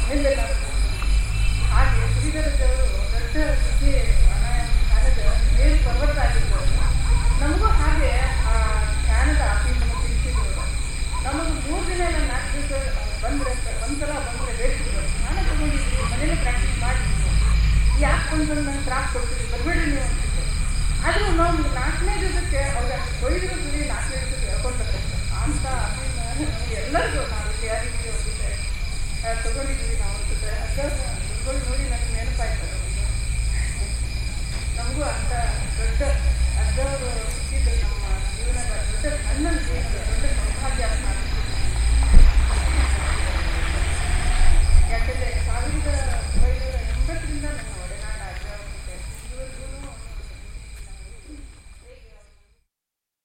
ನಿಲ್ಲಲ್ಲ ಹಾಗೆ ಶ್ರೀಧರದವರು ದೊಡ್ಡ ಸ್ಥಿತಿ ಧ್ಯಾನದ ಮೇಲ್ ಪರ್ವತ ಆಗಿದ್ದವರು ನಮಗೂ ಹಾಗೆ ಆ ಧ್ಯಾನದ ಆಸೆ ನಮಗೆ ತಿಳಿಸಿದ್ರು ನಮಗೆ ಮೂರು ದಿನ ಇಲ್ಲ ನಾಲ್ಕು ದಿವಸ ಬಂದರೆ ಒಂದ್ಸಲ ಬಂದರೆ ಬೇಕಿದ್ರು ಧ್ಯಾನ ತಗೊಂಡಿದ್ವಿ ಮನೇಲಿ ಪ್ರಾಕ್ಟೀಸ್ ಮಾಡಿದ್ವಿ ಯಾಕೆ ಬಂದು ನಂಗೆ ತ್ರಾಸ ಕೊಡ್ತೀವಿ ಬರಬೇಡಿ ನೀವು ಅಂತಿದ್ರು ಆದರೂ ನಾವು ನಾಲ್ಕನೇ ದಿವಸಕ್ಕೆ ಅವ್ರಿಗೆ ಕೊಯ್ದಿರೋ ಗುರಿ ನಾಲ್ಕನೇ ದಿವಸಕ್ಕೆ ಹೇಳ್ಕೊಂಡ್ರೆ ಅಂತ ನಮಗೆ ಎಲ್ಲರಿಗೂ ನಾವು ತಯಾರಿಗೆ ಹೋಗಿದ್ದೆ ತಗೊಂಡಿದ್ದೀವಿ ನಾವು ಅನ್ಸುತ್ತೆ ಅಜ್ಜವ್ರ ಗುರುಗಳು ನೋಡಿ ನನಗೆ ನೆನಪಾಯ್ತು ಅದು. ನಮಗೂ ಅಂತ ದೊಡ್ಡ ಅಜ್ಜವರು ಸಿಕ್ಕಿದ್ದು ನಮ್ಮ ಜೀವನದ ದೊಡ್ಡ ನನ್ನ ಜೀವನದ